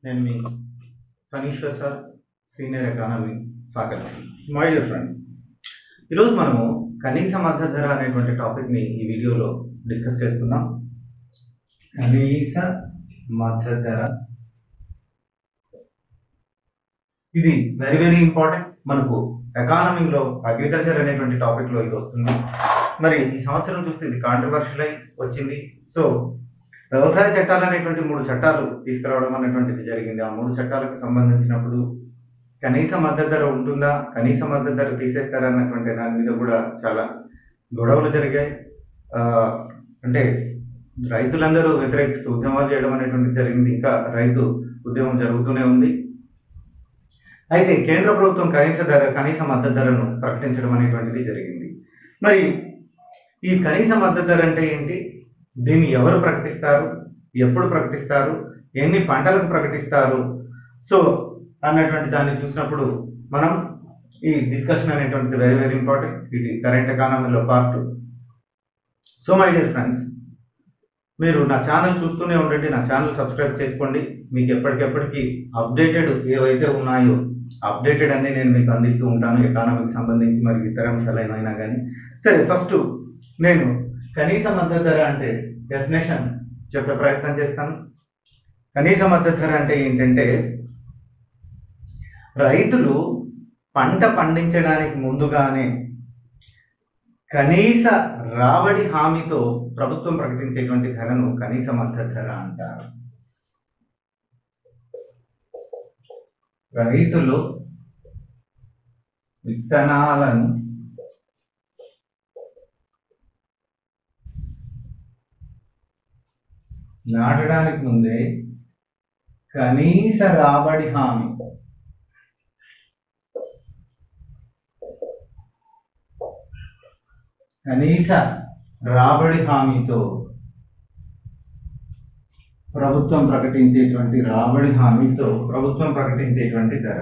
నేను మీ Phaneeshwar sir senior economy faculty my dear friends ఈరోజు మనము కనీస మద్దతు ధర అనేటువంటి టాపిక్ని ఈ వీడియోలో డిస్కస్ చేసుకుందాం కనీస మద్దతు ధర ఇది వెరీ వెరీ ఇంపార్టెంట్ మనకు ఎకానమీలో అగ్రికల్చర్ అనేటువంటి టాపిక్లో ఇది వస్తుంది మరి ఈ సంవత్సరం చూస్తే ఇది కాంట్రవర్షియల్ అయి వచ్చింది సో వ్యవసాయ చట్టాలు అనేటువంటి మూడు చట్టాలు తీసుకురావడం అనేటువంటిది జరిగింది ఆ మూడు చట్టాలకు సంబంధించినప్పుడు కనీస మద్దతు ధర ఉంటుందా కనీస మద్దతు ధర తీసేస్తారా అన్నటువంటి దాని మీద కూడా చాలా గొడవలు జరిగాయి ఆ, అంటే రైతులందరూ వ్యతిరేకిస్తూ ఉద్యమాలు చేయడం అనేటువంటిది జరిగింది ఇంకా రైతు ఉద్యమం జరుగుతూనే ఉంది అయితే కేంద్ర ప్రభుత్వం కనీస ధర కనీస మద్దతు ధరను ప్రకటించడం అనేటువంటిది జరిగింది మరి ఈ కనీస మద్దతు ధర అంటే ఏంటి దీన్ని ఎవరు ప్రకటిస్తారు ఎప్పుడు ప్రకటిస్తారు ఎన్ని పంటలకు ప్రకటిస్తారు సో అన్నటువంటి దాన్ని చూసినప్పుడు మనం ఈ డిస్కషన్ అనేటువంటిది వెరీ వెరీ ఇంపార్టెంట్ ఇది కరెంట్ ఎకానమీలో part so my dear friends మీరు నా ఛానల్ చూస్తూనే ఉండండి నా ఛానల్ సబ్స్క్రైబ్ చేసుకోండి మీకు ఎప్పటికెప్పటికి అప్డేటెడ్ ఏవైతే ఉన్నాయో అప్డేటెడ్ అన్ని నేను మీకు అందిస్తూ ఉంటాను ఎకానమీకి సంబంధించి మరి ఇతర అంశాలైనా కానీ సరే ఫస్ట్ నేను కనీస మద్దతు ధర అంటే డెఫినేషన్ చెప్పే ప్రయత్నం చేస్తాను కనీస మద్దతు ధర అంటే ఏంటంటే రైతులు పంట పండించడానికి ముందుగానే కనీస రాబడి హామీతో ప్రభుత్వం ప్రకటించేటువంటి ధరను కనీస మద్దతు ధర అంటారు రైతులు విత్తనాలను నాటడానికి ముందే కనీస రాబడి హామీ కనీస రాబడి హామీతో ప్రభుత్వం ప్రకటించేటువంటి రాబడి హామీతో ప్రభుత్వం ప్రకటించేటువంటి ధర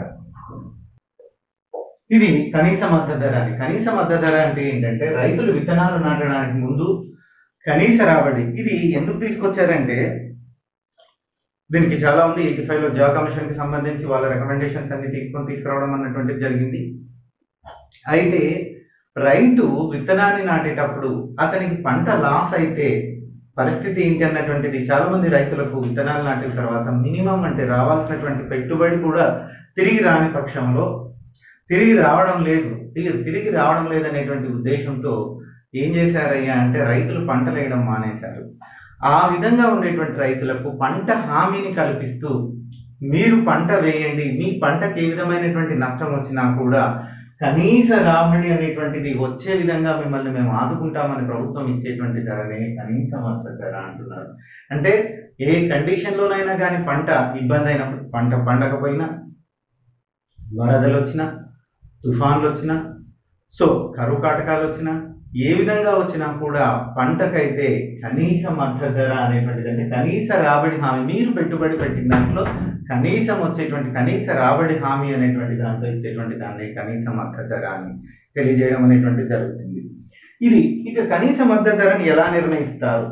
ఇది కనీస మద్దతు ధర అని కనీస మద్దతు ధర అంటే ఏంటంటే రైతులు విత్తనాలు నాటడానికి ముందు కనీస రాబడి ఇది ఎందుకు తీసుకొచ్చారంటే దీనికి చాలా ఉంది ఎయిటీ ఫైవ్ లో జా కమిషన్ కి సంబంధించి వాళ్ళ రికమెండేషన్స్ అన్ని తీసుకొని తీసుకురావడం అన్నటువంటిది జరిగింది అయితే రైతు విత్తనాన్ని నాటేటప్పుడు అతనికి పంట లాస్ అయితే పరిస్థితి ఏంటి అన్నటువంటిది చాలా మంది రైతులకు విత్తనాలు నాటిన తర్వాత మినిమం అంటే రావాల్సినటువంటి పెట్టుబడి కూడా తిరిగి రాని పక్షంలో తిరిగి రావడం లేదు తిరిగి తిరిగి రావడం లేదనేటువంటి ఉద్దేశంతో ఏం చేశారయ్యా అంటే రైతులు పంటలు వేయడం మానేశారు ఆ విధంగా ఉండేటువంటి రైతులకు పంట హామీని కల్పిస్తూ మీరు పంట వేయండి మీ పంటకి ఏ విధమైనటువంటి నష్టం వచ్చినా కూడా కనీస రాబడి అనేటువంటిది వచ్చే విధంగా మిమ్మల్ని మేము ఆదుకుంటామని ప్రభుత్వం ఇచ్చేటువంటి ధరనే కనీస మద్దతు ధర అంటున్నారు అంటే ఏ కండిషన్లోనైనా కానీ పంట ఇబ్బంది అయినప్పుడు పంట పండకపోయినా వరదలు వచ్చినా తుఫాన్లు వచ్చినా సో కరువు కాటకాలు వచ్చినా ఏ విధంగా వచ్చినా కూడా పంటకైతే కనీస మద్దతు ధర అనేటువంటిది అంటే కనీస రాబడి హామీ మీరు పెట్టుబడి పెట్టిన దాంట్లో కనీసం వచ్చేటువంటి కనీస రాబడి హామీ అనేటువంటి దాంట్లో ఇచ్చేటువంటి దాన్ని కనీస మద్దతు ధర అని తెలియజేయడం అనేటువంటిది జరుగుతుంది ఇది ఇక కనీస మద్దతు ధరని ఎలా నిర్ణయిస్తారు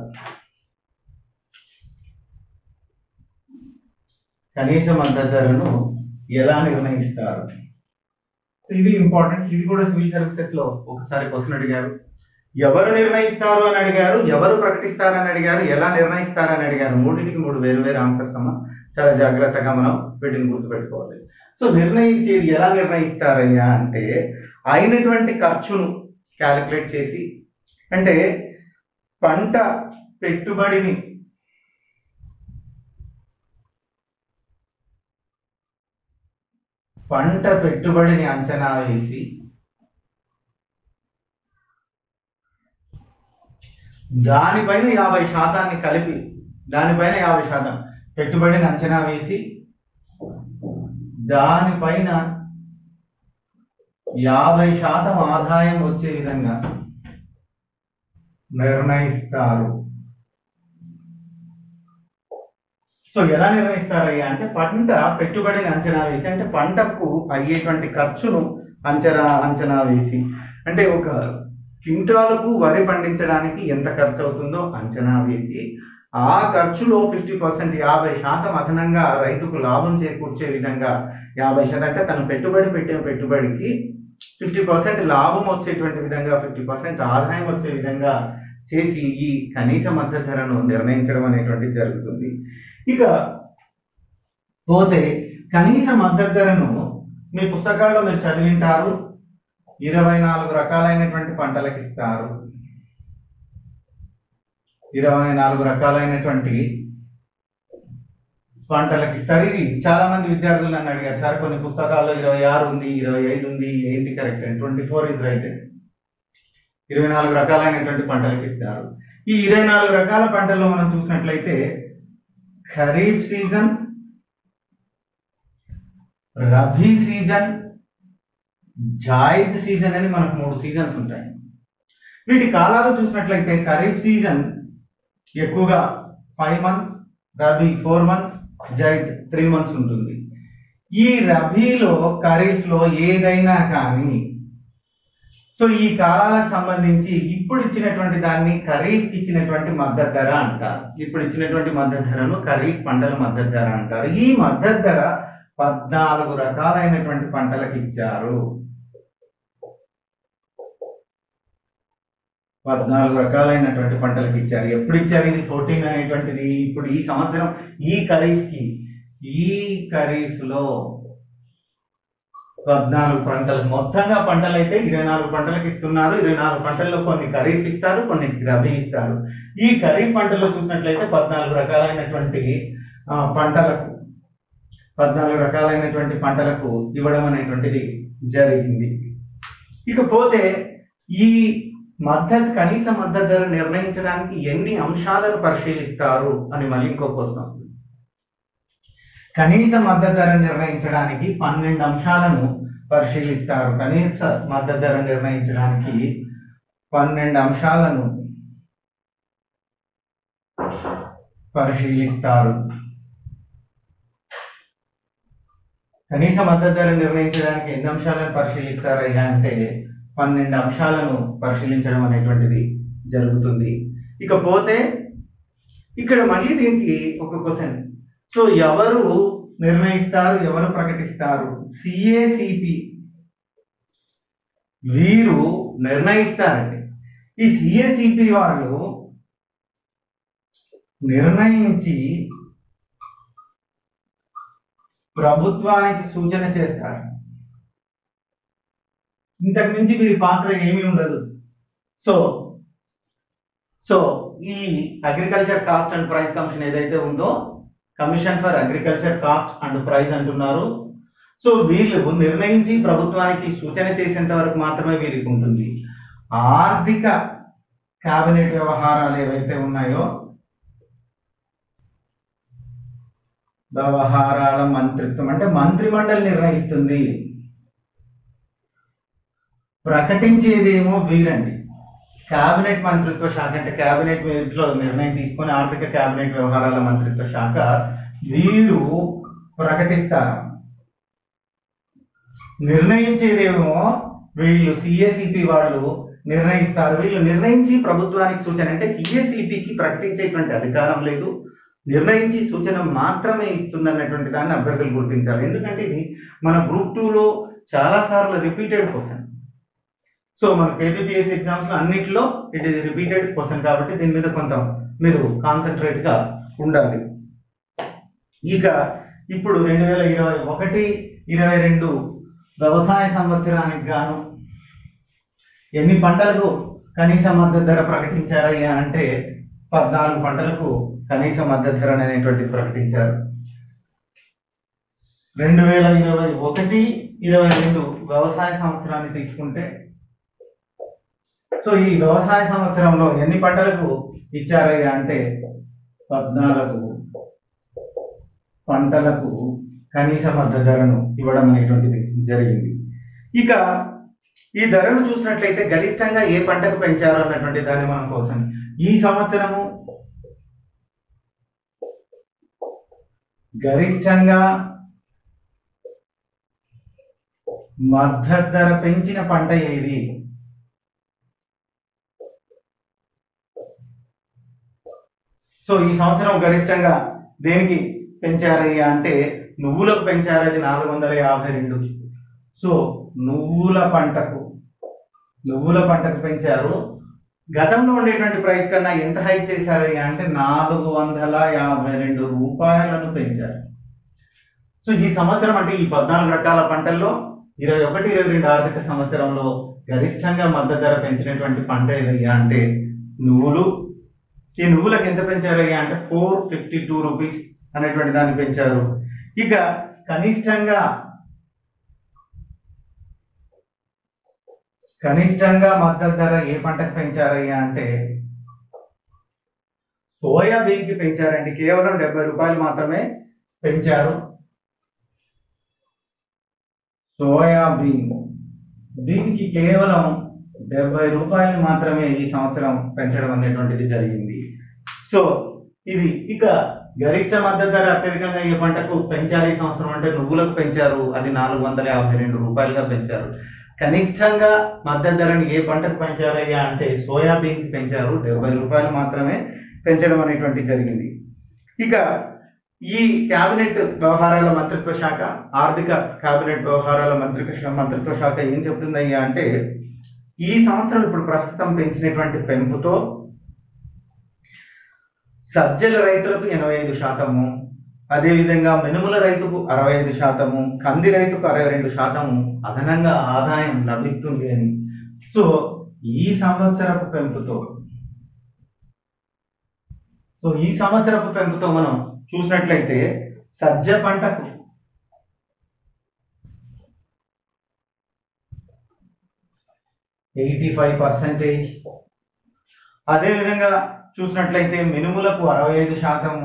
కనీస మద్దతు ధరను ఎలా నిర్ణయిస్తారు ఇది ఇంపార్టెంట్ ఇది కూడా సివిల్ సర్వీసెస్ లో ఒకసారి క్వశ్చన్ అడిగారు ఎవరు నిర్ణయిస్తారు అని అడిగారు ఎవరు ప్రకటిస్తారని అడిగారు ఎలా నిర్ణయిస్తారని అడిగారు మూడింటికి మూడు వేరు వేరు ఆన్సర్స్ అమ్మా చాలా జాగ్రత్తగా మనం వీటిని గుర్తుపెట్టుకోవాలి సో నిర్ణయించేది ఎలా నిర్ణయిస్తారయ్యా అంటే అయినటువంటి ఖర్చును క్యాలిక్యులేట్ చేసి అంటే పంట పెట్టుబడిని పంట పెట్టుబడిని అంచనా వేసి దానిపైన యాభై శాతాన్ని కలిపి దానిపైన యాభై శాతం పెట్టుబడిని అంచనా వేసి దానిపైన యాభై శాతం ఆదాయం వచ్చే విధంగా నిర్ణయిస్తారు సో ఎలా నిర్ణయిస్తారయ్యా అంటే పంట పెట్టుబడిని అంచనా వేసి అంటే పంటకు అయ్యేటువంటి ఖర్చును అంచనా అంచనా వేసి అంటే ఒక క్వింటాలకు వరి పండించడానికి ఎంత ఖర్చు అవుతుందో అంచనా వేసి ఆ ఖర్చులో ఫిఫ్టీ పర్సెంట్ యాభై శాతం అదనంగా రైతుకు లాభం చేకూర్చే విధంగా యాభై శాతం అంటే తను పెట్టుబడి పెట్టిన పెట్టుబడికి ఫిఫ్టీ పర్సెంట్ లాభం వచ్చేటువంటి విధంగా ఫిఫ్టీ పర్సెంట్ ఆదాయం వచ్చే విధంగా చేసి ఈ కనీస మద్దతు ధరను నిర్ణయించడం అనేటువంటిది జరుగుతుంది ఇక పోతే కనీస మద్దతు ధరను మీ పుస్తకాల్లో మీరు చదివింటారు ఇరవై నాలుగు రకాలైనటువంటి పంటలకు ఇస్తారు ఇరవై నాలుగు రకాలైనటువంటి పంటలకు ఇస్తారు ఇది చాలా మంది విద్యార్థులు నన్ను అడిగారు సార్ కొన్ని పుస్తకాల్లో ఇరవై ఆరు ఉంది ఇరవై ఐదు ఉంది ఏంటి correct twenty four is right ఇరవై నాలుగు రకాలైనటువంటి పంటలకు ఇస్తారు ఈ ఇరవై నాలుగు రకాల పంటల్లో మనం చూసినట్లయితే kharif season rabi season zaid season అని మనకు మూడు సీజన్స్ ఉంటాయి వీటి కాలాలు చూసినట్లయితే ఖరీఫ్ సీజన్ ఎక్కువగా five months rabi four months zaid three months ఉంటుంది ఈ రబీలో ఖరీఫ్లో ఏదైనా కానీ సో ఈ కాలాలకు సంబంధించి ఇప్పుడు ఇచ్చినటువంటి దాన్ని ఖరీఫ్ ఇచ్చినటువంటి మద్దతు ధర అంటారు ఇప్పుడు ఇచ్చినటువంటి మద్దతు ధరను ఖరీఫ్ పంటల మద్దతు ధర అంటారు ఈ మద్దతు ధర పద్నాలుగు రకాలైనటువంటి పంటలకు ఇచ్చారు పద్నాలుగు రకాలైనటువంటి పంటలకు ఇచ్చారు ఎప్పుడు ఇచ్చారు ఇది ఫోర్టీన్ అనేటువంటిది ఇప్పుడు ఈ సంవత్సరం ఈ ఖరీఫ్ కి ఈ ఖరీఫ్ లో పద్నాలుగు పంటలు మొత్తంగా పంటలు అయితే ఇరవై నాలుగు పంటలకు ఇస్తున్నారు ఇరవై నాలుగు పంటల్లో కొన్ని ఖరీఫ్ ఇస్తారు కొన్ని రబీ ఇస్తారు ఈ ఖరీఫ్ పంటల్లో చూసినట్లయితే పద్నాలుగు రకాలైనటువంటి ఆ, పంటలకు పద్నాలుగు రకాలైనటువంటి పంటలకు ఇవ్వడం అనేటువంటిది జరిగింది ఇకపోతే ఈ మద్దతు కనీస మద్దతు ధర నిర్ణయించడానికి ఎన్ని అంశాలను పరిశీలిస్తారు అని మళ్ళీ ఇంకో క్వశ్చన్ వస్తుంది కనీస మద్దతు ధర నిర్ణయించడానికి పన్నెండు అంశాలను పరిశీలిస్తారు కనీస మద్దతు ధర నిర్ణయించడానికి పన్నెండు అంశాలను పరిశీలిస్తారు కనీస మద్దతు ధర నిర్ణయించడానికి ఎన్ని అంశాలను పరిశీలిస్తారయ్యా అంటే పన్నెండు అంశాలను పరిశీలించడం అనేటువంటిది జరుగుతుంది ఇకపోతే ఇక్కడ మళ్ళీ దీనికి ఒక క్వశ్చన్ సో ఎవరు నిర్ణయిస్తారు ఎవరు ప్రకటిస్తారు సిఏసిపి వీరు నిర్ణయిస్తారండి ఈ సిఏసిపి వాళ్ళు నిర్ణయించి ప్రభుత్వానికి సూచన చేస్తారు ఇంతకు మించి వీరి పాత్ర ఏమీ ఉండదు సో సో ఈ agriculture cost and price commission ఏదైతే ఉందో commission for agriculture cost and price అంటున్నారు సో వీళ్ళు నిర్ణయించి ప్రభుత్వానికి సూచన చేసేంత వరకు మాత్రమే వీరికి ఉంటుంది ఆర్థిక కేబినెట్ వ్యవహారాలు ఏవైతే ఉన్నాయో వ్యవహారాల మంత్రిత్వం అంటే మంత్రిమండలి నిర్ణయిస్తుంది ప్రకటించేదేమో వీరండి కేబినెట్ మంత్రిత్వ శాఖ అంటే కేబినెట్ లో నిర్ణయం తీసుకొని ఆర్థిక కేబినెట్ వ్యవహారాల మంత్రిత్వ శాఖ వీరు ప్రకటిస్తారు నిర్ణయించేదేమో వీళ్ళు సిఎసిపి వాళ్ళు నిర్ణయిస్తారు వీళ్ళు నిర్ణయించి ప్రభుత్వానికి సూచన అంటే సిఎసిపికి ప్రకటించేటువంటి అధికారం లేదు నిర్ణయించి సూచన మాత్రమే ఇస్తుందన్నటువంటి దాన్ని అభ్యర్థులు గుర్తించాలి ఎందుకంటే ఇది మన గ్రూప్ టూలో చాలా సార్లు రిపీటెడ్ క్వశ్చన్ సో మన కేపీపీఎస్సీ ఎగ్జామ్స్ లో అన్నిటిలో ఇట్ ఈస్ రిపీటెడ్ క్వశ్చన్ కాబట్టి దీని మీద కొంత మీరు కాన్సన్ట్రేట్ గా ఉండాలి ఇక ఇప్పుడు రెండు వేల ఇరవై ఒకటి ఇరవై రెండు వ్యవసాయ సంవత్సరానికి గాను ఎన్ని పంటలకు కనీస మద్దతు ధర ప్రకటించారయ్యా అంటే పద్నాలుగు పంటలకు కనీస మద్దతు ధర అనేటువంటిది ప్రకటించారు రెండు వేల ఇరవై ఒకటి ఇరవై రెండు వ్యవసాయ సంవత్సరాన్ని తీసుకుంటే సో ఈ వ్యవసాయ సంవత్సరంలో ఎన్ని పంటలకు ఇచ్చారయ్యా అంటే పద్నాలుగు పంటలకు కనీస మద్దతు ధరను ఇవ్వడం అనేటువంటిది జరిగింది ఇక ఈ ధరను చూసినట్లయితే గరిష్టంగా ఏ పంటకు పెంచారు అన్నటువంటి దాన్ని మనం కోసం ఈ సంవత్సరము గరిష్టంగా మద్దతు ధర పెంచిన పంట ఏది సో సో ఈ సంవత్సరం గరిష్టంగా దేనికి పెంచారయ్యా అంటే నువ్వులకు పెంచారు అది నాలుగు వందల యాభై రెండు సో నువ్వుల పంటకు నువ్వుల పంటకు పెంచారు గతంలో ఉండేటువంటి ప్రైస్ కన్నా ఎంత హైక్ చేశారయ్యా అంటే నాలుగు వందల యాభై రెండు రూపాయలను పెంచారు సో ఈ సంవత్సరం అంటే ఈ పద్నాలుగు రకాల పంటల్లో ఇరవై ఒకటి ఇరవై రెండు ఆర్థిక సంవత్సరంలో గరిష్టంగా మద్దతు ధర పెంచినటువంటి పంట ఏదయ్యా అంటే నువ్వులు ఈ నువ్వులకు ఎంత పెంచారయ్యా అంటే ఫోర్ ఫిఫ్టీ టూ రూపీస్ అనేటువంటి దాన్ని పెంచారు ఇక కనిష్టంగా కనిష్టంగా మద్దతు ధర ఏ పంటకు పెంచారయ్యా అంటే సోయాబీన్ కి పెంచారండి కేవలం డెబ్బై రూపాయలు మాత్రమే పెంచారు సోయాబీన్ దీనికి కేవలం డెబ్బై రూపాయలు మాత్రమే ఈ సంవత్సరం పెంచడం అనేటువంటిది జరిగింది సో ఇది ఇక గరిష్ట మద్దతు ధర అత్యధికంగా ఏ పంటకు పెంచారు ఈ సంవత్సరం అంటే నువ్వులకు పెంచారు అది నాలుగు వందల యాభై రెండు రూపాయలుగా పెంచారు కనిష్టంగా మద్దతు ధరని ఏ పంటకు పెంచారయ్యా అంటే సోయాబీన్కి పెంచారు డెబ్బై రూపాయలు మాత్రమే పెంచడం అనేటువంటి జరిగింది ఇక ఈ కేబినెట్ వ్యవహారాల మంత్రిత్వ శాఖ ఆర్థిక కేబినెట్ వ్యవహారాల మంత్రిత్వ శా- మంత్రిత్వ శాఖ ఏం చెప్తుందయ్యా అంటే ఈ సంవత్సరం ఇప్పుడు ప్రస్తుతం పెంచినటువంటి పెంపుతో సజ్జల రైతులకు ఎనభై ఐదు శాతము అదేవిధంగా మినుముల రైతుకు అరవై ఐదు శాతము కంది రైతుకు అరవై రెండు శాతము అదనంగా ఆదాయం లభిస్తుంది అని సో ఈ సంవత్సరపు పెంపుతో సో ఈ సంవత్సరపు పెంపుతో మనం చూసినట్లయితే సజ్జ పంటకు ఎయిటీ ఫైవ్ పర్సెంటేజ్ అదేవిధంగా చూసినట్లయితే మినుములకు అరవై ఐదు శాతము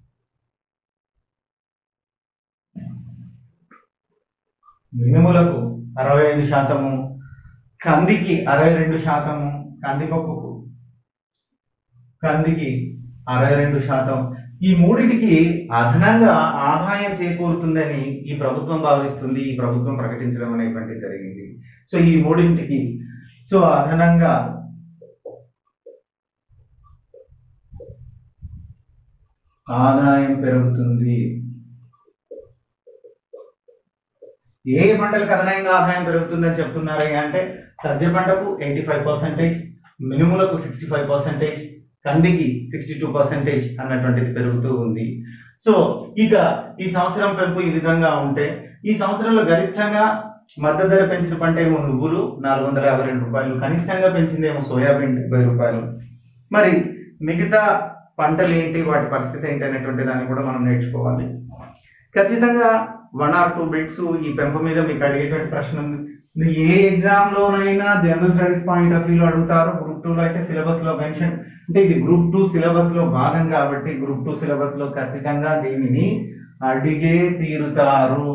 మినుములకు అరవై ఐదు శాతము కందికి అరవై రెండు శాతము కందిపప్పుకు కందికి అరవై రెండు శాతం ఈ మూడింటికి అదనంగా ఆదాయం చేకూరుతుందని ఈ ప్రభుత్వం భావిస్తుంది ఈ ప్రభుత్వం ప్రకటించడం అనేటువంటి జరిగింది సో ఈ మూడింటికి సో అదనంగా ఆదాయం పెరుగుతుంది ఏ పంటలకు అదనంగా ఆదాయం పెరుగుతుందని చెప్తున్నారు అంటే సజ్జ పంటకు ఎయిటీ ఫైవ్ పర్సెంటేజ్ మినుములకు సిక్స్టీ ఫైవ్ పర్సెంటేజ్ కందికి సిక్స్టీ టూ పర్సెంటేజ్ అన్నటువంటిది పెరుగుతూ ఉంది సో ఇక ఈ సంవత్సరం పెంపు ఈ విధంగా ఉంటే ఈ సంవత్సరంలో గరిష్టంగా మద్దతు ధర పెంచిన పంట ఏమో నువ్వులు నాలుగు వందల యాభై రెండు రూపాయలు కనిష్టంగా పెంచిందేమో సోయాబీన్ డెబ్బై రూపాయలు మరి మిగతా పంటలు ఏంటి వాటి పరిస్థితి ఏంటి అనేటువంటి దాన్ని కూడా మనం నేర్చుకోవాలి ఖచ్చితంగా వన్ ఆర్ టూ బిట్స్ ఈ పెంపు మీద మీకు అడిగేటువంటి ప్రశ్న ఉంది ఇది ఏ ఎగ్జామ్ లోనైనా జనరల్ స్టడీస్ పాయింట్ ఆఫ్ వ్యూలో అడుగుతారు గ్రూప్ టూ లో అయితే సిలబస్ లో మెన్షన్ అంటే ఇది గ్రూప్ టూ సిలబస్ లో భాగం కాబట్టి గ్రూప్ టూ సిలబస్ లో ఖచ్చితంగా దీనిని అడిగే తీరుతారు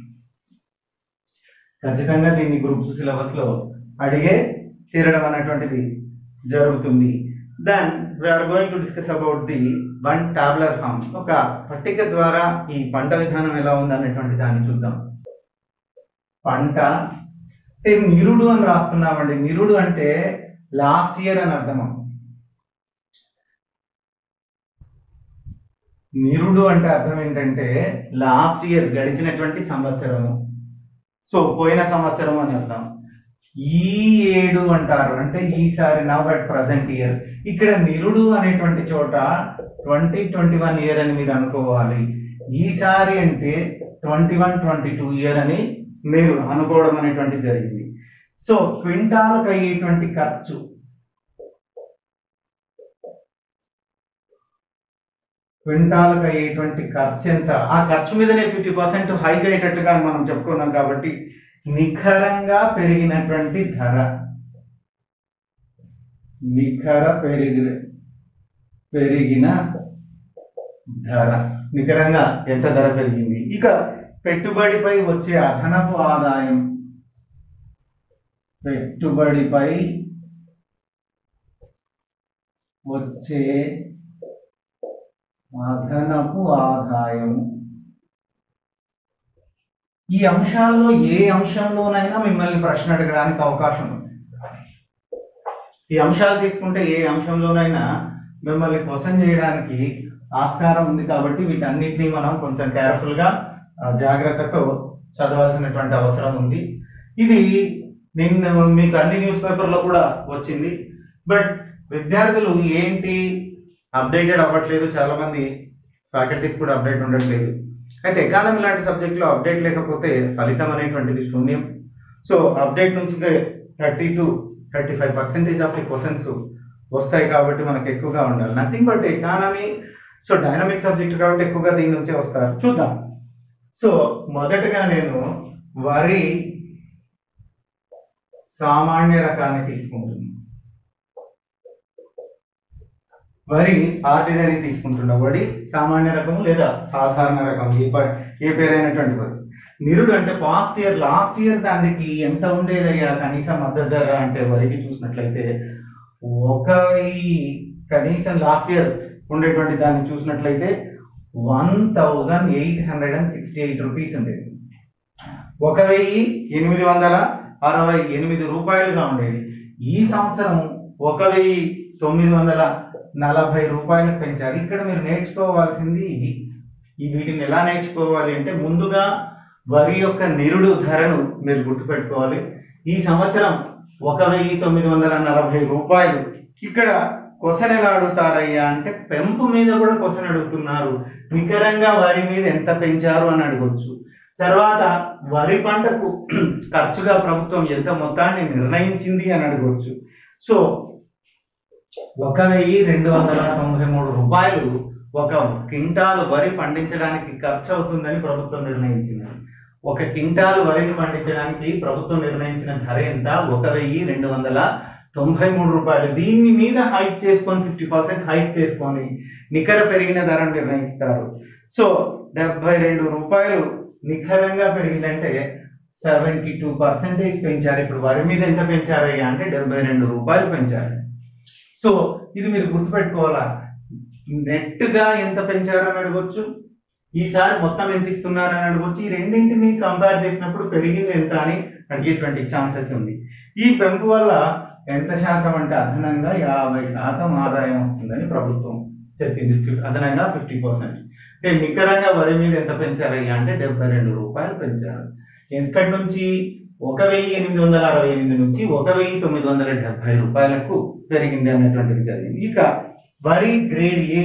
ఖచ్చితంగా దీన్ని గ్రూప్ టూ సిలబస్ లో అడిగే తీరడం అనేటువంటిది జరుగుతుంది then we are going to discuss about the one tabular form ఒక పట్టిక ద్వారా ఈ పంట విధానం ఎలా ఉంది అనేటువంటి దాన్ని చూద్దాం పంట అంటే నిరుడు అని రాస్తున్నామండి నిరుడు అంటే లాస్ట్ ఇయర్ అని అర్థం నిరుడు అంటే అర్థం ఏంటంటే లాస్ట్ ఇయర్ గడిచినటువంటి సంవత్సరము సో పోయిన సంవత్సరం అని అర్థం ఈ ఏడు అంటారు అంటే ఈసారి నవ్ అట్ ప్రజెంట్ ఇయర్ ఇక్కడ నిరుడు అనేటువంటి చోట ట్వంటీ ట్వంటీ వన్ ఇయర్ అని మీరు అనుకోవాలి ఈసారి అంటే twenty one twenty two year అని మీరు అనుకోవడం అనేటువంటి జరిగింది సో క్వింటాల్కి అయ్యేటువంటి ఖర్చు క్వింటాల్కి అయ్యేటువంటి ఖర్చు ఎంత ఆ ఖర్చు మీదనే ఫిఫ్టీ పర్సెంట్ హైక్ అయ్యేటట్టుగా మనం చెప్పుకున్నాం కాబట్టి నిఖరంగా పెరిగినటువంటి ధర నిఖర పెరిగి పెరిగిన ధర నికరంగా ఎంత ధర పెరిగింది ఇక పెట్టుబడిపై వచ్చే అదనపు ఆదాయం పెట్టుబడిపై వచ్చే అదనపు ఆదాయం ఈ అంశాల్లో ఏ అంశంలోనైనా మిమ్మల్ని ప్రశ్న అడగడానికి అవకాశం ఉంది ఈ అంశాలు తీసుకుంటే ఏ అంశంలోనైనా మిమ్మల్ని క్వశ్చన్ చేయడానికి ఆస్కారం ఉంది కాబట్టి వీటన్నిటిని మనం కొంచెం కేర్ఫుల్ గా ఆ, జాగ్రత్తతో చదవాల్సినటువంటి అవసరం ఉంది ఇది నిన్న మీకు అన్ని న్యూస్ పేపర్లో కూడా వచ్చింది బట్ విద్యార్థులు ఏంటి అప్డేటెడ్ అవ్వట్లేదు చాలా మంది ఫ్యాకల్టీస్ కూడా అప్డేట్ ఉండట్లేదు అయితే ఎకానమీ లాంటి సబ్జెక్ట్లో అప్డేట్ లేకపోతే ఫలితం అనేటువంటిది శూన్యం సో అప్డేట్ నుంచి thirty to thirty five percentage of the questions వస్తాయి కాబట్టి మనకు ఎక్కువగా ఉండాలి nothing but economy so dynamic subject కాబట్టి ఎక్కువగా దీని నుంచే వస్తారు చూద్దాం సో మొదటగా నేను వరి సామాన్య రకాన్ని తీసుకుంటున్నాను వరి ఆర్డినరీ తీసుకుంటున్నా వరి సామాన్య రకము లేదా సాధారణ రకం ఏ ప- ఏ పేరైనటువంటి వరి నిరుడు అంటే పాస్ట్ ఇయర్ లాస్ట్ ఇయర్ దానికి ఎంత ఉండేదయ్యా కనీసం మద్దతు ధర అంటే వరికి చూసినట్లయితే ఒక వెయ్యి కనీసం లాస్ట్ ఇయర్ ఉండేటువంటి దాన్ని చూసినట్లయితే one thousand eight hundred and sixty eight rupees ఉండేది ఒక వెయ్యి ఎనిమిది వందల అరవై ఎనిమిది రూపాయలుగా ఉండేది ఈ సంవత్సరం ఒక వెయ్యి తొమ్మిది వందల నలభై రూపాయలకు పెంచారు ఇక్కడ మీరు నేర్చుకోవాల్సింది ఈ వీటిని ఎలా నేర్చుకోవాలి అంటే ముందుగా వరి యొక్క నిరుడు ధరను మీరు గుర్తుపెట్టుకోవాలి ఈ సంవత్సరం ఒక వెయ్యి తొమ్మిది వందల నలభై రూపాయలు ఇక్కడ క్వశ్చన్ ఎలా అడుగుతారయ్యా అంటే పెంపు మీద కూడా క్వశ్చన్ అడుగుతున్నారు నికరంగా వరి మీద ఎంత పెంచారు అని అడగొచ్చు తర్వాత వరి పంటకు ఖర్చుగా ప్రభుత్వం ఎంత మొత్తాన్ని నిర్ణయించింది అని అడగవచ్చు సో ఒక వెయ్యి రెండు వందల తొంభై మూడు రూపాయలు ఒక క్వింటాలు వరి పండించడానికి ఖర్చు అవుతుందని ప్రభుత్వం నిర్ణయించింది ఒక క్వింటాలు వరిని పండించడానికి ప్రభుత్వం నిర్ణయించిన ధర ఎంత ఒక వెయ్యి రెండు వందల తొంభై మూడు రూపాయలు దీని మీద హైక్ చేసుకొని ఫిఫ్టీ పర్సెంట్ హైక్ చేసుకొని నికర పెరిగిన ధరను నిర్ణయిస్తారు సో డెబ్బై రెండు రూపాయలు నిఖరంగా పెరిగిందంటే సెవెంటీ టూ పర్సెంటేజ్ పెంచారు ఇప్పుడు వరి మీద ఎంత పెంచారయ్యా అంటే డెబ్బై రెండు రూపాయలు పెంచారు సో ఇది మీరు గుర్తుపెట్టుకోవాలా నెట్ గా ఎంత పెంచారని అడగొచ్చు ఈసారి మొత్తం ఎంత ఇస్తున్నారని అడగొచ్చు ఈ రెండింటిని కంపేర్ చేసినప్పుడు పెరిగింది ఎంత అని అడిగేటువంటి ఛాన్సెస్ ఉంది ఈ పెంపు వల్ల ఎంత శాతం అంటే అదనంగా యాభై శాతం ఆదాయం వస్తుందని ప్రభుత్వం చెప్పింది ఫిఫ్- అదనంగా ఫిఫ్టీ పర్సెంట్ అంటే నికరంగా వరి మీద ఎంత పెంచారయ్యా అంటే డెబ్బై రెండు రూపాయలు పెంచారు ఎక్కడి నుంచి ఒక వెయ్యి ఎనిమిది వందల అరవై ఎనిమిది నుంచి ఒక వెయ్యి తొమ్మిది వందల డెబ్బై రూపాయలకు పెరిగింది అనేటువంటిది జరిగింది ఇక వరి గ్రేడ్ ఏ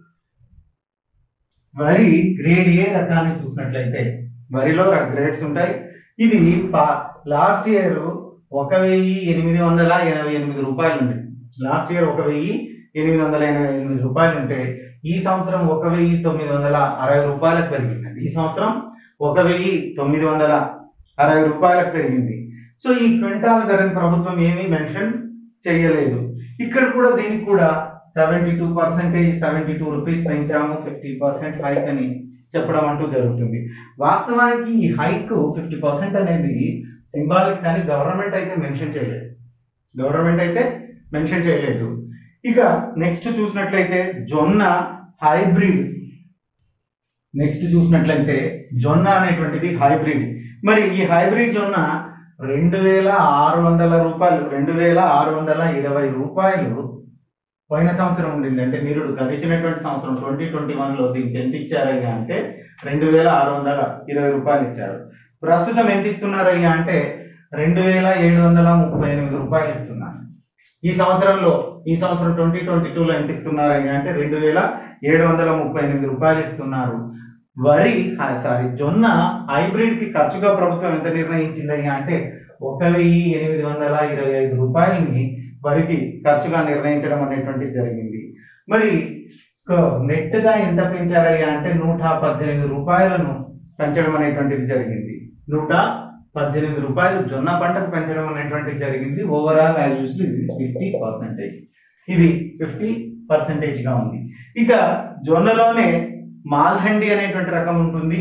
వరి గ్రేడ్ ఏ రకాన్ని చూసినట్లయితే వరిలో గ్రేడ్స్ ఉంటాయి ఇది లాస్ట్ ఇయర్ ఒక వెయ్యి ఎనిమిది వందల ఎనభై ఎనిమిది రూపాయలు ఉంది లాస్ట్ ఇయర్ ఒక వెయ్యి ఎనిమిది వందల ఎనభై ఎనిమిది రూపాయలు ఉంటే ఈ సంవత్సరం ఒక వెయ్యి తొమ్మిది వందల అరవై రూపాయలకు పెరిగిందండి ఈ సంవత్సరం ఒక వెయ్యి తొమ్మిది వందల అరవై రూపాయలకు పెరిగింది సో ఈ క్వింటాల్ ధరని ప్రభుత్వం ఏమీ మెన్షన్ చేయలేదు ఇక్కడ కూడా దీనికి కూడా seventy two percentage seventy two rupees పెంచాము ఫిఫ్టీ పర్సెంట్ హైక్ అని చెప్పడం అంటూ జరుగుతుంది వాస్తవానికి ఈ హైక్ ఫిఫ్టీ పర్సెంట్ అనేది సింబాలిక్ కానీ గవర్నమెంట్ అయితే మెన్షన్ చేయలేదు గవర్నమెంట్ అయితే మెన్షన్ చేయలేదు ఇక నెక్స్ట్ చూసినట్లయితే జొన్న హైబ్రిడ్ నెక్స్ట్ చూసినట్లయితే జొన్న అనేటువంటిది హైబ్రిడ్ మరి ఈ హైబ్రిడ్ జొన్న రెండు వేల ఆరు వందల రూపాయలు రెండు వేల ఆరు వందల ఇరవై రూపాయలు పోయిన సంవత్సరం ఉండింది అంటే మీరు గడిచినటువంటి సంవత్సరం ట్వంటీ ట్వంటీ వన్లో దీనికి ఎంత ఇచ్చారయ్యా అంటే రెండు వేల ఆరు వందల ఇరవై రూపాయలు ఇచ్చారు ప్రస్తుతం ఎంత ఇస్తున్నారయ్యా అంటే రెండు వేల ఏడు వందల ముప్పై ఎనిమిది రూపాయలు ఇస్తున్నారు ఈ సంవత్సరంలో ఈ సంవత్సరం ట్వంటీ ట్వంటీ టూలో ఎంత ఇస్తున్నారయ్యా అంటే రెండు వేల ఏడు వందల ముప్పై ఎనిమిది రూపాయలు ఇస్తున్నారు వరి సారీ జొన్న హైబ్రిడ్ కి ఖర్చుగా ప్రభుత్వం ఎంత నిర్ణయించిందయ్యా అంటే ఒక వెయ్యి ఎనిమిది వందల ఇరవై ఐదు రూపాయలని వరికి ఖర్చుగా నిర్ణయించడం అనేటువంటిది జరిగింది మరి నెట్ గా ఎంత పెంచారయ్యా అంటే నూట పద్దెనిమిది రూపాయలను పెంచడం అనేటువంటిది జరిగింది నూట పద్దెనిమిది రూపాయలు జొన్న పంటకు పెంచడం అనేటువంటిది జరిగింది ఓవరాల్ వాల్యూస్ ఇది ఫిఫ్టీ పర్సెంటేజ్ ఇది ఫిఫ్టీ పర్సెంటేజ్ గా ఉంది ఇక జొన్నలోనే మాల్హండి అనేటువంటి రకం ఉంటుంది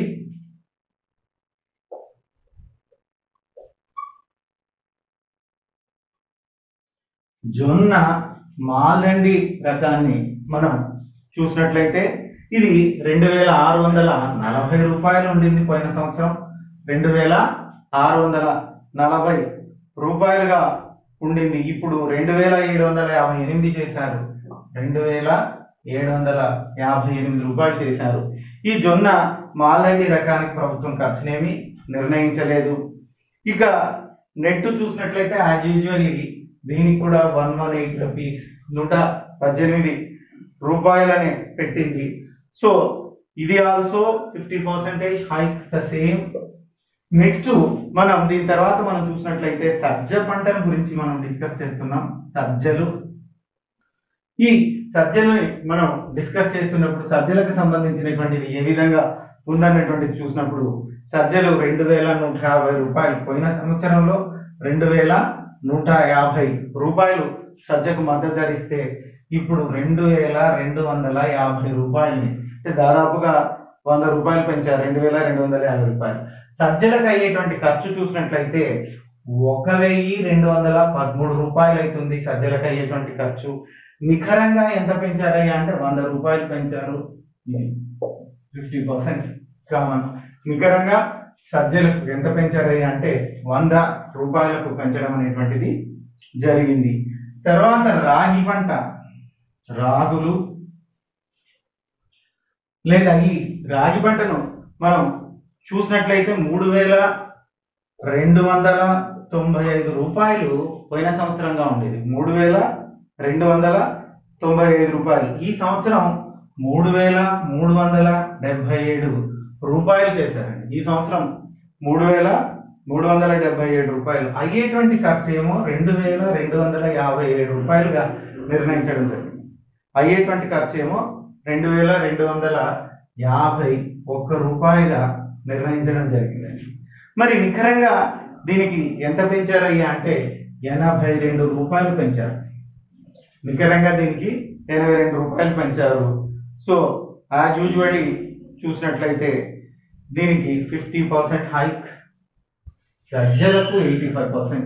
జొన్న మాల్హండి రకాన్ని మనం చూసినట్లయితే ఇది రెండు వేల ఆరు వందల నలభై రూపాయలు ఉండింది పోయిన సంవత్సరం రెండు వేల ఆరు వందల నలభై రూపాయలుగా ఉండింది ఇప్పుడు రెండు వేల ఏడు వందల యాభై ఎనిమిది చేశారు రెండు వేల ఏడు వందల యాభై ఎనిమిది రూపాయలు చేశారు ఈ జొన్న మాల్దగి రకానికి ప్రభుత్వం ఖర్చునేమి నిర్ణయించలేదు ఇక నెట్ చూసినట్లయితే యాజ్ యూజువల్లీ దీనికి కూడా వన్ వన్ ఎయిట్ రూపీస్ నూట పద్దెనిమిది రూపాయలని పెట్టింది సో ఇది also fifty percentage hike the same next మనం దీని తర్వాత మనం చూసినట్లయితే సజ్జ పంటల గురించి మనం డిస్కస్ చేస్తున్నాం సజ్జలు ఈ సజ్జల్ని మనం డిస్కస్ చేస్తున్నప్పుడు సజ్జలకు సంబంధించినటువంటిది ఏ విధంగా ఉందన్నటువంటిది చూసినప్పుడు సజ్జలు రెండు వేల నూట యాభై రూపాయలు పోయిన సంవత్సరంలో రెండు వేల నూట యాభై రూపాయలు సజ్జకు మద్దతు ధరిస్తే ఇప్పుడు రెండు వేల రెండు వందల యాభై రూపాయలని అంటే దాదాపుగా వంద రూపాయలు పెంచారు రెండు వేల రెండు వందల యాభై రూపాయలు సజ్జలకు అయ్యేటువంటి ఖర్చు చూసినట్లయితే ఒక వెయ్యి రెండు వందల పదమూడు రూపాయలు అవుతుంది సజ్జలకు అయ్యేటువంటి ఖర్చు నిఖరంగా ఎంత పెంచారయ్యా అంటే వంద రూపాయలు పెంచారు ఇది ఫిఫ్టీ పర్సెంట్ కామన్ నికరంగా సజ్జలకు ఎంత పెంచారయ్యా అంటే వంద రూపాయలకు పెంచడం అనేటువంటిది జరిగింది తర్వాత రాగి పంట రాగులు లేదా ఈ రాగి పంటను మనం చూసినట్లయితే మూడు వేల రెండు వందల తొంభై ఐదు రూపాయలు పోయిన సంవత్సరంగా ఉండేది మూడు వేల రెండు వందల తొంభై ఐదు రూపాయలు ఈ సంవత్సరం మూడు వేల మూడు వందల డెబ్బై ఏడు రూపాయలు చేశారండి ఈ సంవత్సరం మూడు వేల మూడు వందల డెబ్బై ఏడు రూపాయలు అయ్యేటువంటి ఖర్చు ఏమో రెండు వేల రెండు వందల యాభై ఏడు రూపాయలుగా నిర్ణయించడం జరిగింది అయ్యేటువంటి ఖర్చు ఏమో రెండు వేల రెండు వందల యాభై ఒక్క రూపాయిగా నిర్ణయించడం జరిగిందండి మరి నిఖరంగా దీనికి ఎంత పెంచారయ్యా అంటే ఎనభై రెండు రూపాయలు పెంచారు నికరంగా దీనికి ఎనభై రెండు రూపాయలు పెంచారు సో యాజ్ యూజువల్లీ చూసినట్లయితే దీనికి ఫిఫ్టీ పర్సెంట్ హైక్ సజ్జలకు ఎయిటీ ఫైవ్ పర్సెంట్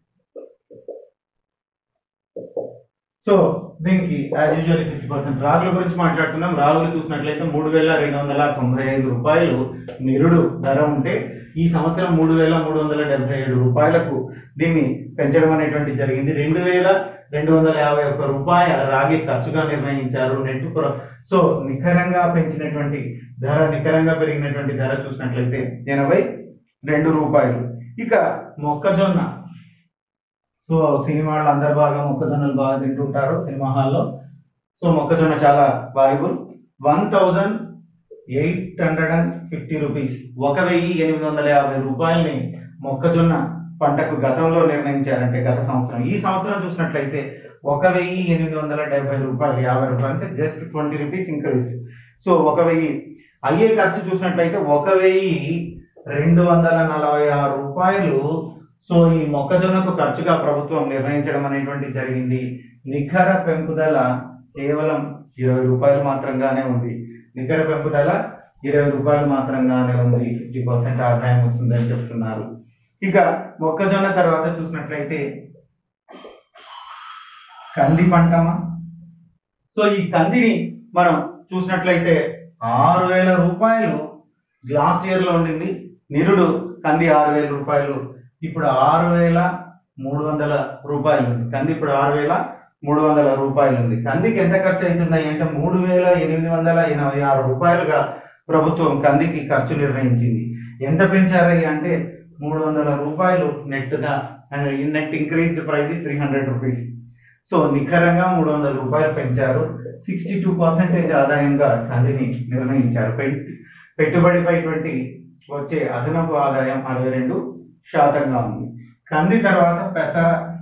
సో దీనికి యాజ్ యూజువల్ ఫిఫ్టీ పర్సెంట్ రాగుల గురించి మాట్లాడుతున్నాం రాగులు చూసినట్లయితే మూడు వేల రెండు వందల తొంభై ఐదు రూపాయలు నిరుడు ధర ఉంటే ఈ సంవత్సరం మూడు వేల మూడు వందల డెబ్బై ఏడు రూపాయలకు దీన్ని పెంచడం అనేటువంటి జరిగింది రెండు వేల రెండు వందల యాభై ఒక్క రూపాయ రాగి ఖర్చుగా నిర్ణయించారు నెట్ ప్ర- సో నికరంగా పెంచినటువంటి ధర నికరంగా పెరిగినటువంటి ధర చూసినట్లయితే ఎనభై రెండు రూపాయలు ఇక మొక్కజొన్న సో సినిమాలు అందరు బాగా మొక్కజొన్నలు బాగా తింటుంటారు సినిమా హాల్లో సో మొక్కజొన్న చాలా valuable one thousand eight hundred and fifty rupees ఒక వెయ్యి ఎనిమిది వందల యాభై రూపాయలని మొక్కజొన్న పంటకు గతంలో నిర్ణయించారంటే గత సంవత్సరం ఈ సంవత్సరం చూసినట్లయితే ఒక వెయ్యి ఎనిమిది వందల డెబ్బై రూపాయలు యాభై రూపాయలు అంటే just twenty rupees increase so ఒక వెయ్యి అయ్యే ఖర్చు చూసినట్లయితే ఒక వెయ్యి రెండు వందల నలభై ఆరు రూపాయలు సో ఈ మొక్కజొన్నకు ఖర్చుగా ప్రభుత్వం నిర్ణయించడం అనేటువంటి జరిగింది నిఖర పెంపుదల కేవలం ఇరవై రూపాయలు మాత్రంగానే ఉంది నికర పెంపుదల ఇరవై రూపాయలు మాత్రంగానే ఉంది ఫిఫ్టీ పర్సెంట్ ఆదాయం వస్తుందని చెప్తున్నారు ఇక మొక్కజొన్న తర్వాత చూసినట్లయితే కంది పంటమా సో ఈ కందిని మనం చూసినట్లయితే ఆరు వేల రూపాయలు లాస్ట్ ఇయర్ లో ఉండింది నిరుడు కంది ఆరు వేల రూపాయలు ఇప్పుడు ఆరు వేల మూడు వందల రూపాయలు ఉంది కంది ఇప్పుడు ఆరు వేల మూడు వందల రూపాయలు ఉంది కందికి ఎంత ఖర్చు అవుతుంది అంటే మూడు వేల ఎనిమిది వందల ఎనభై ఆరు రూపాయలుగా ప్రభుత్వం కందికి ఖర్చు నిర్ణయించింది ఎంత పెంచారయ్య అంటే మూడు వందల రూపాయలు నెట్గా and net increased price three hundred rupees so నిఖరంగా మూడు వందల రూపాయలు పెంచారు సిక్స్టీ టూ పర్సెంటేజ్ ఆదాయంగా కందిని నిర్ణయించారు పెట్- పెట్టుబడిపైటువంటి వచ్చే అదనపు ఆదాయం అరవై రెండు శాతంగా ఉంది కంది తర్వాత పెసర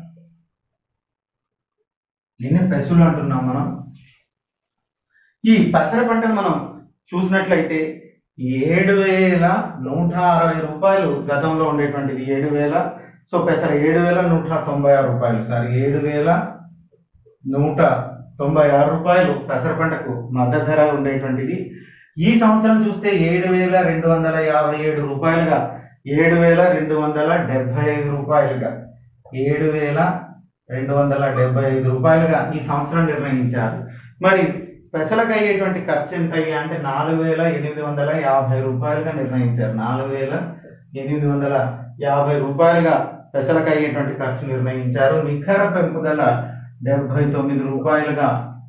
దీన్ని పెసులు అంటున్నాం మనం ఈ పెసర పంటను మనం చూసినట్లయితే ఏడు వేల నూట అరవై రూపాయలు గతంలో ఉండేటువంటిది ఏడు వేల సో పెసర ఏడు వేల నూట తొంభై ఆరు రూపాయలు సారీ ఏడు వేల నూట తొంభై ఆరు రూపాయలు పెసర పంటకు మద్దతు ధర ఉండేటువంటిది ఈ సంవత్సరం చూస్తే ఏడు వేల రెండు వందల యాభై ఏడు రూపాయలుగా ఏడు వేల రెండు వందల డెబ్బై ఐదు రూపాయలుగా ఏడు వేల రెండు వందల డెబ్బై ఐదు రూపాయలుగా ఈ సంవత్సరం నిర్ణయించారు మరి పెసలకు అయ్యేటువంటి ఖర్చు ఎంత అయ్యా అంటే నాలుగు వేల ఎనిమిది వందల యాభై రూపాయలుగా నిర్ణయించారు నాలుగు వేల ఎనిమిది వందల యాభై రూపాయలుగా పెసలకు అయ్యేటువంటి ఖర్చు నిర్ణయించారు నిఖర పెంపుదల డెబ్బై తొమ్మిది రూపాయలుగా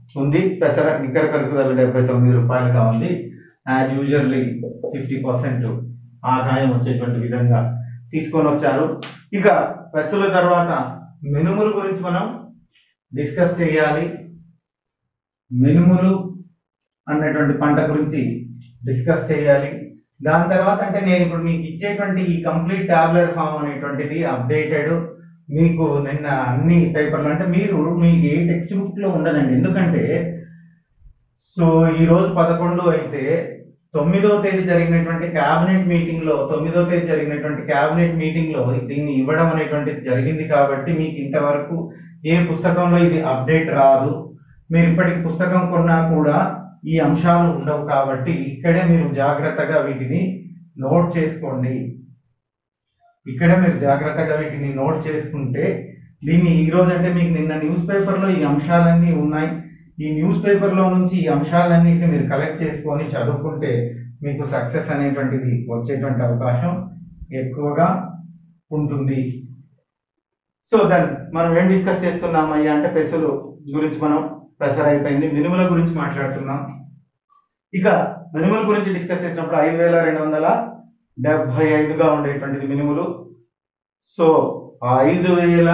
ఉంది పెసర నికర కలుపుదల డెబ్బై తొమ్మిది రూపాయలుగా ఉంది యాజ్ యూజువల్లీ ఫిఫ్టీ పర్సెంట్ ఆదాయం వచ్చేటువంటి విధంగా తీసుకొని వచ్చారు ఇక పెసల తర్వాత మినుముల గురించి మనం డిస్కస్ చేయాలి మినుములు అన్నటువంటి పంట గురించి డిస్కస్ చేయాలి దాని తర్వాత అంటే నేను ఇప్పుడు మీకు ఇచ్చేటువంటి ఈ కంప్లీట్ టాబ్లెట్ ఫామ్ అనేటువంటిది అప్డేటెడ్ మీకు నిన్న అన్ని పేపర్లు అంటే మీరు మీకు ఏ టెక్స్ట్ బుక్ లో ఉండదండి ఎందుకంటే సో ఈ రోజు పదకొండు అయితే తొమ్మిదో తేదీ జరిగినటువంటి క్యాబినెట్ మీటింగ్ లో తొమ్మిదో తేదీ జరిగినటువంటి క్యాబినెట్ మీటింగ్ లో దీన్ని ఇవ్వడం అనేటువంటిది జరిగింది కాబట్టి మీకు ఇంతవరకు ఏ పుస్తకంలో ఇది అప్డేట్ రాదు మీరు ఇప్పటికి పుస్తకం కొన్నా కూడా ఈ అంశాలు ఉండవు కాబట్టి ఇక్కడే మీరు జాగ్రత్తగా వీటిని నోట్ చేసుకోండి ఇక్కడే మీరు జాగ్రత్తగా వీటిని నోట్ చేసుకుంటే దీన్ని ఈ రోజు అంటే మీకు నిన్న న్యూస్ పేపర్లో ఈ అంశాలన్నీ ఉన్నాయి ఈ న్యూస్ పేపర్లో నుంచి ఈ అంశాలన్నిటిని మీరు కలెక్ట్ చేసుకొని చదువుకుంటే మీకు సక్సెస్ అనేటువంటిది వచ్చేటువంటి అవకాశం ఎక్కువగా ఉంటుంది సో దెన్ మనం ఏం డిస్కస్ చేస్తున్నాం అయ్యా అంటే పెసలు గురించి మనం పెసర అయిపోయింది మినుముల గురించి మాట్లాడుతున్నాం ఇక మినుముల గురించి డిస్కస్ చేసినప్పుడు ఐదు వేల రెండు వందల డెబ్బై ఐదుగా ఉండేటువంటిది మినుములు సో ఆ ఐదు వేల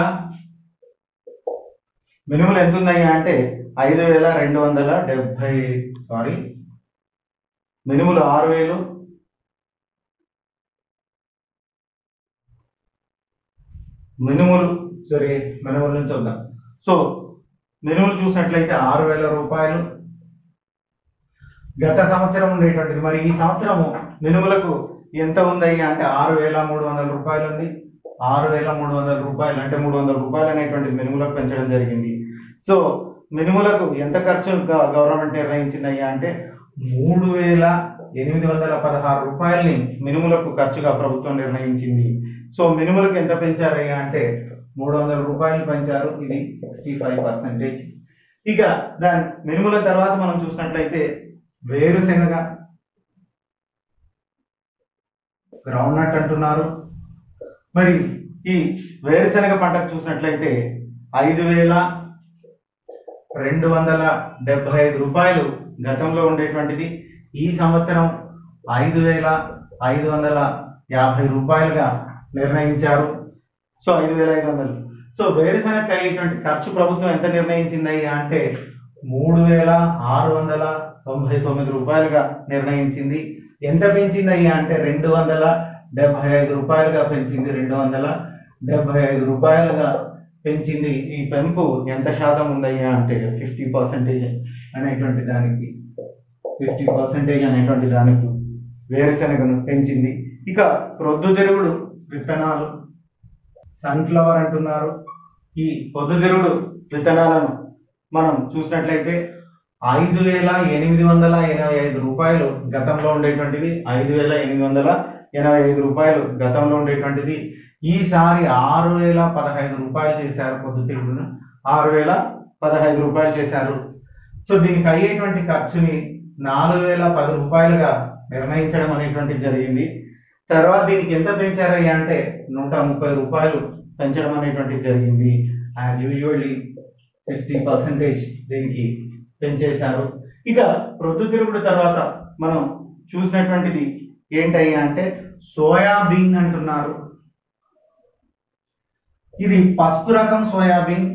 మినుములు ఎంత ఉన్నాయా అంటే ఐదు వేల రెండు వందల డెబ్బై సారీ మినుములు ఆరు వేలు మినుములు సరే మినుముల నుంచి వద్దాం సో మినుములు చూసినట్లయితే ఆరు వేల రూపాయలు గత సంవత్సరం ఉండేటువంటిది మరి ఈ సంవత్సరము మినుములకు ఎంత ఉందయ్య అంటే ఆరు వేల మూడు వందల రూపాయలు ఉంది ఆరు వేల మూడు వందల రూపాయలు అంటే మూడు వందల రూపాయలు అనేటువంటిది మినుములకు పెంచడం జరిగింది సో మినుములకు ఎంత ఖర్చు గ- గవర్నమెంట్ నిర్ణయించిందయ్యా అంటే మూడు వేల ఎనిమిది వందల పదహారు రూపాయలని మినుములకు ఖర్చుగా ప్రభుత్వం నిర్ణయించింది సో మినుములకు ఎంత పెంచారయ్యా అంటే మూడు వందల రూపాయలు పెంచారు ఇది సిక్స్టీ ఫైవ్ పర్సెంటేజ్ ఇక దాని మినుముల తర్వాత మనం చూసినట్లయితే వేరుశెనగ గ్రౌండ్ నట్ అంటున్నారు మరి ఈ వేరుశెనగ పంటకు చూసినట్లయితే ఐదు వేల రెండు వందల డెబ్బై ఐదు రూపాయలు గతంలో ఉండేటువంటిది ఈ సంవత్సరం ఐదు వేల ఐదు వందల యాభై రూపాయలుగా నిర్ణయించారు సో ఐదు వేల ఐదు వందలు సో వేరుశెనగ అయ్యేటువంటి ఖర్చు ప్రభుత్వం ఎంత నిర్ణయించింది అంటే మూడు వేల ఆరు వందల తొంభై తొమ్మిది రూపాయలుగా నిర్ణయించింది ఎంత పెంచింది అయ్యా అంటే రెండు వందల డెబ్బై ఐదు రూపాయలుగా పెంచింది రెండు వందల డెబ్బై ఐదు రూపాయలుగా పెంచింది ఈ పెంపు ఎంత శాతం ఉందయ్యా అంటే ఫిఫ్టీ పర్సెంటేజ్ అనేటువంటి దానికి ఫిఫ్టీ పర్సెంటేజ్ అనేటువంటి దానికి వేరుశెనగను పెంచింది ఇక ప్రొద్దుతిరుగుడు విత్తనాలు సన్ఫ్లవర్ అంటున్నారు ఈ పొద్దుతిరుగుడు విత్తనాలను మనం చూసినట్లయితే ఐదు వేల ఎనిమిది వందల ఎనభై ఐదు రూపాయలు గతంలో ఉండేటువంటిది ఐదు వేల ఎనిమిది వందల ఎనభై ఐదు రూపాయలు గతంలో ఉండేటువంటిది ఈసారి ఆరు వేల పదహైదు రూపాయలు చేశారు పొద్దుతిరుగుడును ఆరు వేల పదహైదు రూపాయలు చేశారు సో దీనికి అయ్యేటువంటి ఖర్చుని నాలుగు వేల పది రూపాయలుగా నిర్ణయించడం అనేటువంటిది జరిగింది తర్వాత దీనికి ఎంత పెంచారయ్యా అంటే నూట ముప్పై రూపాయలు పెంచడం అనేటువంటిది జరిగింది అండ్ యూజువల్లీ ఫిఫ్టీ పర్సెంటేజ్ దీనికి పెంచేశారు ఇక ప్రొద్దుతిరుగుడు తర్వాత మనం చూసినటువంటిది ఏంటయ్యా అంటే సోయాబీన్ అంటున్నారు ఇది పసుపు రకం సోయాబీన్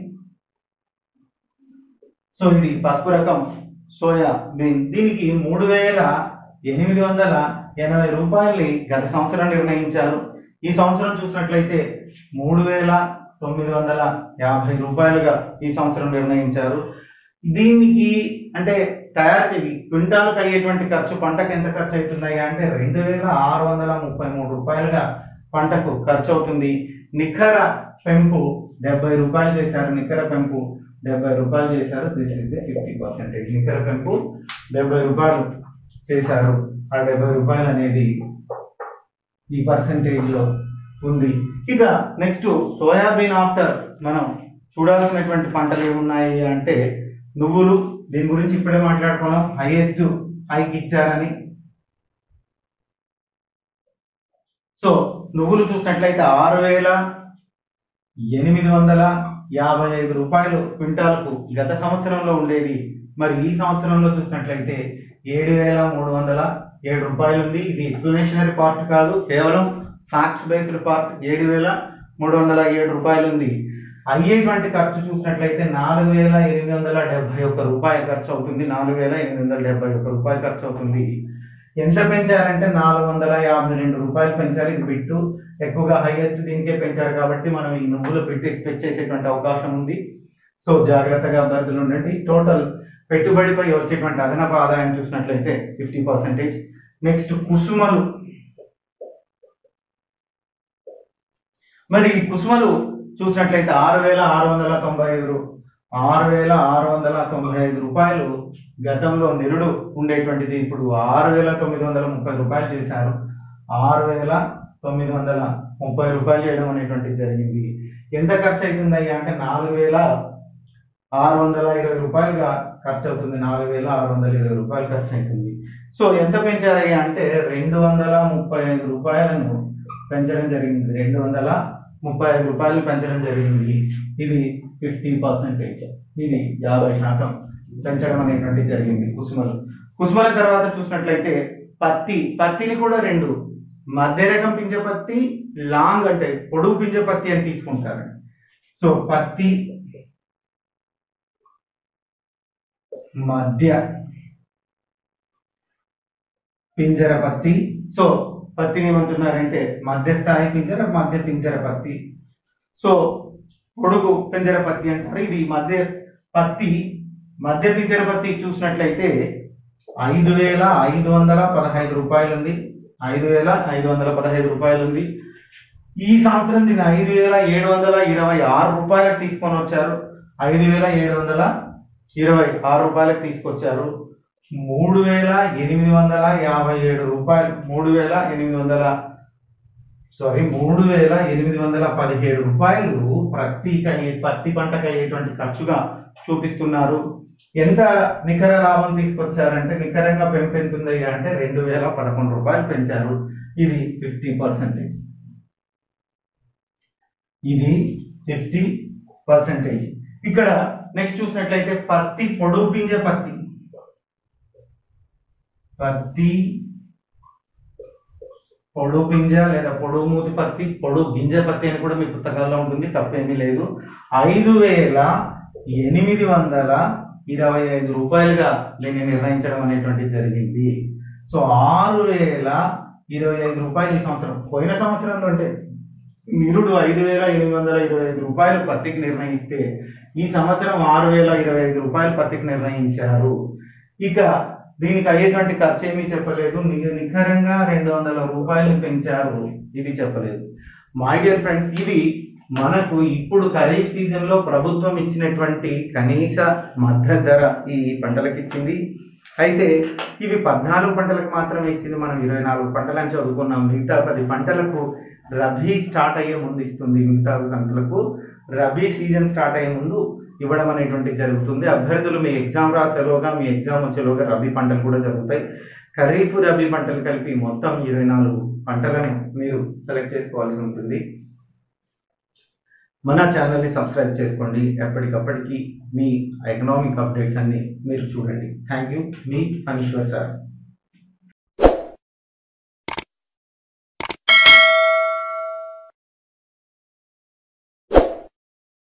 సో ఇది పసుపు రకం సోయా బీన్ దీనికి మూడు వేల ఎనిమిది వందల ఎనభై రూపాయలని గత సంవత్సరం నిర్ణయించారు ఈ సంవత్సరం చూసినట్లయితే మూడు వేల తొమ్మిది వందల యాభై రూపాయలుగా ఈ సంవత్సరం నిర్ణయించారు దీనికి అంటే తయారు చేసి క్వింటాల్కి అయ్యేటువంటి ఖర్చు పంటకు ఎంత ఖర్చు అవుతున్నాయి అంటే రెండు వేల ఆరు వందల ముప్పై మూడు రూపాయలుగా పంటకు ఖర్చు అవుతుంది నికర పెంపు డెబ్బై రూపాయలు చేశారు నికర పెంపు డెబ్బై రూపాయలు చేశారు this is the fifty percentage నికర పెంపు డెబ్బై రూపాయలు చేశారు ఆ డెబ్బై రూపాయలు అనేది ఈ పర్సంటేజ్ లో ఉంది ఇక నెక్స్ట్ సోయాబీన్ ఆఫ్టర్ మనం చూడాల్సినటువంటి పంటలు ఏమున్నాయి అంటే నువ్వులు దీని గురించి ఇప్పుడే మాట్లాడుకున్నాం హైయెస్ట్ హైక్ ఇచ్చారని సో నువ్వులు చూసినట్లయితే ఆరు వేల ఎనిమిది వందల యాభై ఐదు రూపాయలు క్వింటాల్కు గత సంవత్సరంలో ఉండేది మరి ఈ సంవత్సరంలో చూసినట్లయితే ఏడు వేల మూడు వందల ఏడు రూపాయలు ఉంది ఇది ఎక్స్ప్లెనేషనరీ పార్ట్ కాదు కేవలం ఫ్యాక్ట్స్ బేస్డ్ పార్ట్ ఏడు వేల మూడు వందల ఏడు రూపాయలు ఉంది అయ్యేటువంటి ఖర్చు చూసినట్లయితే నాలుగు వేల ఎనిమిది వందల డెబ్బై ఒక్క రూపాయలు ఖర్చు అవుతుంది నాలుగు వేల ఎనిమిది వందల డెబ్బై ఒక్క రూపాయలు ఖర్చు అవుతుంది ఎంత పెంచారంటే నాలుగు వందల యాభై రెండు రూపాయలు పెంచారు ఇది బిట్టు ఎక్కువగా హైయెస్ట్ దీనికే పెంచారు కాబట్టి మనం ఈ నువ్వులు పెట్టి ఎక్స్పెక్ట్ చేసేటువంటి అవకాశం ఉంది సో జాగ్రత్తగా అభ్యర్థులు ఉండండి టోటల్ పెట్టుబడిపై వచ్చేటువంటి అదనపు ఆదాయం చూసినట్లయితే ఫిఫ్టీ పర్సెంటేజ్ నెక్స్ట్ కుసుమలు మరి ఈ కుసుమలు చూసినట్లయితే ఆరు వేల ఆరు వందల తొంభై ఐదు రూ- ఆరు వేల ఆరు వందల తొంభై ఐదు రూపాయలు గతంలో నిరుడు ఉండేటువంటిది ఇప్పుడు ఆరు వేల తొమ్మిది వందల ముప్పై రూపాయలు చేశారు ఆరు వేల తొమ్మిది వందల ముప్పై రూపాయలు చేయడం అనేటువంటిది జరిగింది ఎంత ఖర్చు అవుతుందయ్యా అంటే నాలుగు వేల ఆరు వందల ఇరవై రూపాయలుగా ఖర్చు అవుతుంది నాలుగు వేల ఆరు వందల ఇరవై రూపాయలు ఖర్చు అవుతుంది సో ఎంత పెంచారయ్యా అంటే రెండు వందల ముప్పై ఐదు రూపాయలను పెంచడం జరిగింది రెండు వందల ముప్పై ఐదు రూపాయలు పెంచడం జరిగింది ఇది ఫిఫ్టీ పర్సెంటేజ్ ఇది యాభై శాతం పెంచడం అనేటువంటి జరిగింది కుసుమలు కుసుమల తర్వాత చూసినట్లయితే పత్తి పత్తిని కూడా రెండు మధ్య రకం పింజ పత్తి లాంగ్ అంటే పొడుగు పింజ పత్తి అని తీసుకుంటారు సో పత్తి మధ్య పింజర పత్తి సో పత్తిని ఏమంటున్నారంటే మధ్య స్థాయి పింజర మధ్య పింజర పత్తి సో పొడుగు పింజర పత్తి అంటారు ఇది మధ్య పత్తి మధ్య పింజర పత్తి చూసినట్లయితే ఐదు వేల ఐదు వందల పదహైదు రూపాయలు ఉంది ఐదు వేల ఐదు వందల పదహైదు రూపాయలు ఉంది ఈ సంవత్సరం దీన్ని ఐదు వేల ఏడు వందల ఇరవై ఆరు రూపాయలకు తీసుకొని వచ్చారు ఐదు వేల ఏడు వందల ఇరవై ఆరు రూపాయలకు తీసుకొచ్చారు మూడు వేల ఎనిమిది వందల యాభై ఏడు రూపాయలు మూడు వేల ఎనిమిది వందల సారీ మూడు వేల ఎనిమిది వందల పదిహేడు రూపాయలు ప్రతి పత్తి పంటకు అయ్యేటువంటి ఖర్చుగా చూపిస్తున్నారు ఎంత నికర లాభం తీసుకొచ్చారంటే నికరంగా పెంపు ఎంత ఉంది అంటే రెండు వేల పదకొండు రూపాయలు పెంచారు ఇది ఫిఫ్టీ పర్సెంటేజ్ ఇది ఫిఫ్టీ పర్సెంటేజ్ ఇక్కడ నెక్స్ట్ చూసినట్లయితే పత్తి పొడుగు పింజ పత్తి పత్తి పొడుగు పింజ లేదా పొడుగు మూతి పత్తి పొడుగు గింజ పత్తి అని కూడా మీ పుస్తకాల్లో ఉంటుంది తప్పేమీ లేదు ఐదు వేల ఎనిమిది వందల ఇరవై ఐదు రూపాయలుగా దీన్ని నిర్ణయించడం అనేటువంటిది జరిగింది సో ఆరు వేల ఇరవై ఐదు రూపాయలు ఈ సంవత్సరం పోయిన సంవత్సరంలో అంటే నిరుడు ఐదు వేల ఎనిమిది వందల ఇరవై ఐదు రూపాయలు పత్తికి నిర్ణయిస్తే ఈ సంవత్సరం ఆరు వేల ఇరవై ఐదు రూపాయలు పత్తికి నిర్ణయించారు ఇక దీనికి అయ్యేటువంటి ఖర్చు ఏమీ చెప్పలేదు ని- నిఖరంగా రెండు వందల రూపాయలు పెంచారు ఇది చెప్పలేదు మై డియర్ ఫ్రెండ్స్ ఇవి మనకు ఇప్పుడు ఖరీఫ్ సీజన్ లో ప్రభుత్వం ఇచ్చినటువంటి కనీస మద్దతు ధర ఈ పంటలకు ఇచ్చింది అయితే ఇవి పద్నాలుగు పంటలకు మాత్రమే ఇచ్చింది మనం ఇరవై నాలుగు పంటలని చదువుకున్నాం మిగతా పది పంటలకు రబీ స్టార్ట్ అయ్యే ముందు ఇస్తుంది మిగతా పంటలకు రబీ సీజన్ స్టార్ట్ అయ్యే ముందు ఇవ్వడం అనేటువంటి జరుగుతుంది అభ్యర్థులు మీ ఎగ్జామ్ రాసేలోగా మీ ఎగ్జామ్ వచ్చేలోగా రబీ పంటలు కూడా జరుగుతాయి ఖరీఫ్ రబీ పంటలు కలిపి మొత్తం ఇరవై నాలుగు పంటలను మీరు సెలెక్ట్ చేసుకోవాల్సి ఉంటుంది మన ఛానల్ని సబ్స్క్రైబ్ చేసుకోండి ఎప్పటికప్పటికి మీ ఎకనామిక్ అప్డేట్స్ అన్ని మీరు చూడండి థ్యాంక్ యూ మీ అనీశ్వర్ సార్